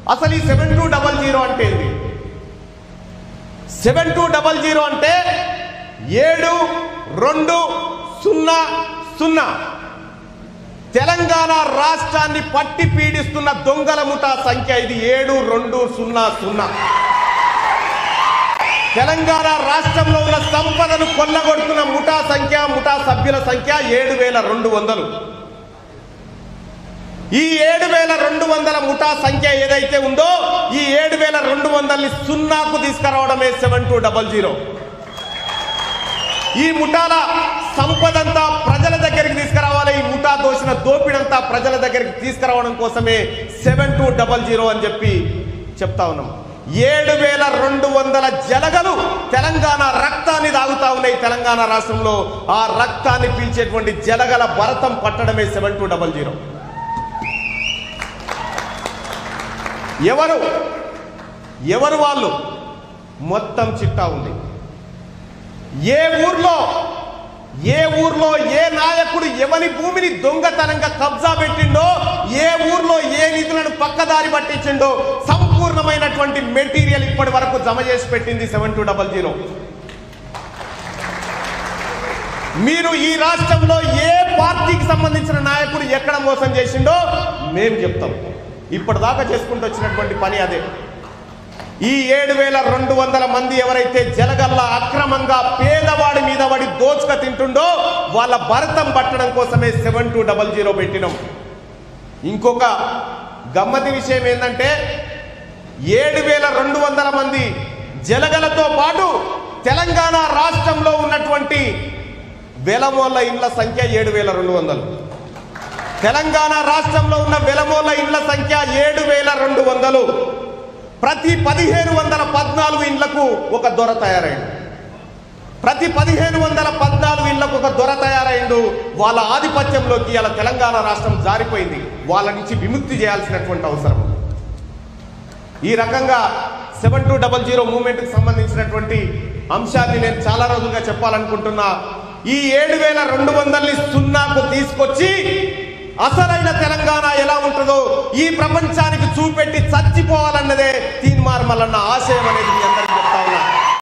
అసలు ఈ seven two double zero అంటే ఏంటి సెవెన్ టూ డబల్ జీరో అంటే ఏడు రెండు సున్నా సున్నా తెలంగాణ రాష్ట్రాన్ని పట్టి పీడిస్తున్న దొంగల ముఠా సంఖ్య ఇది ఏడు రెండు సున్నా సున్నా తెలంగాణ రాష్ట్రంలో ఉన్న సంపదను కొల్లగొడుతున్న ముఠా సంఖ్య ముఠా సభ్యుల సంఖ్య ఏడు వేల రెండు వందలు ఈ ఏడు వేల రెండు వందల ముఠా సంఖ్య ఏదైతే ఉందో ఈ ఏడు వేల రెండు వందల్ని సున్నాకు తీసుకురావడమే సెవెన్ టూ డబల్ జీరో ఈ ముఠాల సంపదంతా ప్రజల దగ్గరికి తీసుకురావాలి ఈ ముఠా దోసిన దోపిడంతా ప్రజల దగ్గరికి తీసుకురావడం కోసమే సెవెన్ టూ డబల్ జీరో అని చెప్పి చెప్తా ఉన్నాం ఏడు వేల రెండు వందల జలగలు తెలంగాణ రక్తాన్ని తాగుతా ఉన్నాయి తెలంగాణ రాష్ట్రంలో ఆ రక్తాన్ని పీల్చేటువంటి జలగల భరతం పట్టడమే సెవెన్ టూ డబల్ జీరో ఎవరు ఎవరు వాళ్ళు మొత్తం చిట్టా ఉంది ఏ ఊర్లో ఏ ఊర్లో ఏ నాయకుడు ఎవని భూమిని దొంగతనంగా కబ్జా పెట్టిండో ఏ ఊర్లో ఏ నిధులను పక్కదారి పట్టించిండో సంపూర్ణమైనటువంటి మెటీరియల్ ఇప్పటి వరకు జమ చేసి పెట్టింది సెవెన్ టూ డబల్ జీరో మీరు ఈ రాష్ట్రంలో ఏ పార్టీకి సంబంధించిన నాయకుడు ఎక్కడ మోసం చేసిండో మేం చెప్తాం ఇప్పటిదాకా చేసుకుంటూ వచ్చినటువంటి పని అదే ఈ ఏడు వేల రెండు వందల మంది ఎవరైతే జలగల్ల అక్రమంగా పేదవాడి మీద పడి దోచుక తింటుండో వాళ్ళ భరతం పట్టడం కోసమే సెవెన్ టూ డబల్ జీరో పెట్టినాం ఇంకొక గమ్మతి విషయం ఏంటంటే ఏడు వేల రెండు వందల మంది జలగలతో పాటు తెలంగాణ రాష్ట్రంలో ఉన్నటువంటి వెలమోళ్ళ ఇండ్ల సంఖ్య ఏడు వేల రెండు వందలు తెలంగాణ రాష్ట్రంలో ఉన్న వెలమోళ్ళ ఇండ్ల సంఖ్య ఏడు వేల రెండు వందలు ప్రతి పదిహేను వందల పద్నాలుగు ఇండ్లకు ఒక దొర తయారైంది ప్రతి పదిహేను వందల పద్నాలుగు ఇండ్లకు ఒక దొర తయారైండు వాళ్ళ ఆధిపత్యంలోకి ఇలా తెలంగాణ రాష్ట్రం జారిపోయింది వాళ్ళ నుంచి విముక్తి చేయాల్సినటువంటి అవసరం ఉంది. ఈ రకంగా సెవెన్ టూ డబల్ జీరో మూవ్మెంట్కి సంబంధించినటువంటి అంశాన్ని నేను చాలా రోజులుగా చెప్పాలనుకుంటున్నా ఈ ఏడు వేల రెండు వందల్ని సున్నాకు తీసుకొచ్చి అసలైన తెలంగాణ ఎలా ఉంటుందో ఈ ప్రపంచానికి చూపెట్టి చచ్చిపోవాలన్నదే తీన్మార్ మల్లన్న ఆశయం అనేది మీ అందరికీ చెప్తా ఉన్నా